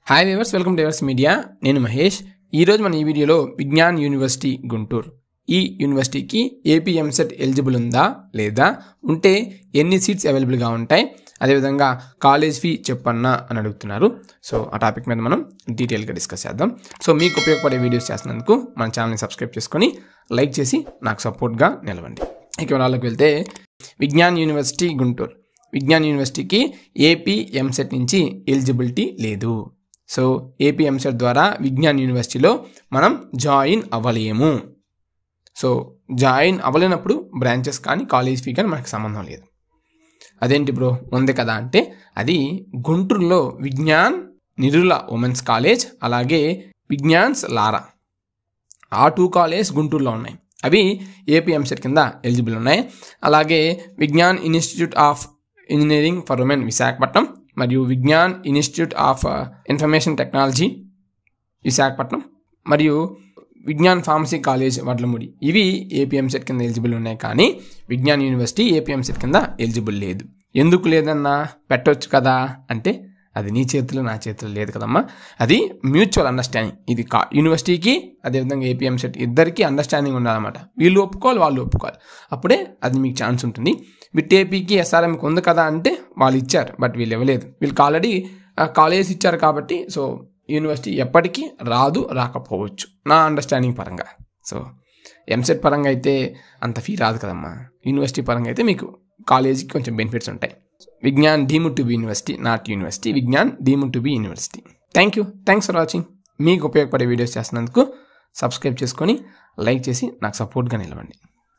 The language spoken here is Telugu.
hi viewers welcome to Evers media నేను మహేష్ ఈరోజు మన ఈ వీడియోలో విజ్ఞాన్ యూనివర్సిటీ గుంటూరు ఈ యూనివర్సిటీకి ఏపీ ఎంసెట్ ఎలిజిబుల్ ఉందా లేదా ఉంటే ఎన్ని సీట్స్ అవైలబుల్గా ఉంటాయి అదేవిధంగా కాలేజ్ ఫీ చెప్పన్నా అని అడుగుతున్నారు సో ఆ టాపిక్ మీద మనం డీటెయిల్గా డిస్కస్ చేద్దాం సో మీకు ఉపయోగపడే వీడియోస్ చేస్తున్నందుకు మన ఛానల్ని సబ్స్క్రైబ్ చేసుకొని లైక్ చేసి నాకు సపోర్ట్గా నిలవండి ఇక వివరాలకు వెళ్తే విజ్ఞాన్ యూనివర్సిటీ గుంటూరు విజ్ఞాన్ యూనివర్సిటీకి ఏపీ ఎంసెట్ నుంచి ఎలిజిబిలిటీ లేదు సో ఏపీ ఎంసెట్ ద్వారా విజ్ఞాన్ యూనివర్సిటీలో మనం జాయిన్ అవ్వలేము సో జాయిన్ అవ్వలేనప్పుడు బ్రాంచెస్ కానీ కాలేజ్ ఫీ కానీ మనకు సంబంధం లేదు అదేంటి బ్రో ఉంది కదా అంటే అది గుంటూరులో విజ్ఞాన్ నిరుల ఉమెన్స్ కాలేజ్ అలాగే విజ్ఞాన్స్ లారా ఆ టూ కాలేజ్ గుంటూరులో ఉన్నాయి అవి ఏపీ ఎంసెట్ కింద ఎలిజిబుల్ ఉన్నాయి అలాగే Vignan institute of engineering for women Visakhapatnam మరియు Vignan institute of information technology Visakhapatnam మరియు విజ్ఞాన్ ఫార్మసీ కాలేజ్ వడ్లమూడి ఇవి ఏపీఎంసెట్ కింద ఎలిజిబుల్ ఉన్నాయి కానీ విజ్ఞాన్ యూనివర్సిటీ ఏపీఎంసెట్ కింద ఎలిజిబుల్ లేదు ఎందుకు లేదన్నా పెట్టవచ్చు కదా అంటే అది నీ చేతిలో నా చేతిలో లేదు కదమ్మా అది మ్యూచువల్ అండర్స్టాండింగ్ ఇది కా యూనివర్సిటీకి అదేవిధంగా ఏపీఎంసెట్ ఇద్దరికి అండర్స్టాండింగ్ ఉండాలన్నమాట వీళ్ళు ఒప్పుకోవాలి వాళ్ళు ఒప్పుకోవాలి అప్పుడే అది మీకు ఛాన్స్ ఉంటుంది బిట్ ఏపీకి ఎస్ఆర్ఎంకి ఉంది కదా అంటే వాళ్ళు ఇచ్చారు బట్ వీళ్ళు ఇవ్వలేదు వీళ్ళకి ఆల్రెడీ కాలేజ్ ఇచ్చారు కాబట్టి సో యూనివర్సిటీ ఎప్పటికీ రాదు రాకపోవచ్చు నా అండర్స్టాండింగ్ పరంగా సో ఎంసెట్ పరంగా అయితే అంత ఫీ రాదు కదమ్మా యూనివర్సిటీ పరంగా అయితే మీకు కాలేజీకి కొంచెం బెనిఫిట్స్ ఉంటాయి Vignan deem to be university not university Vignan deem to be university thank you thanks for watching మీకు ఉపయోగపడే వీడియోస్ చేస్తున్నందుకు సబ్స్క్రైబ్ చేసుకొని లైక్ చేసి నాకు సపోర్ట్గా నిలవండి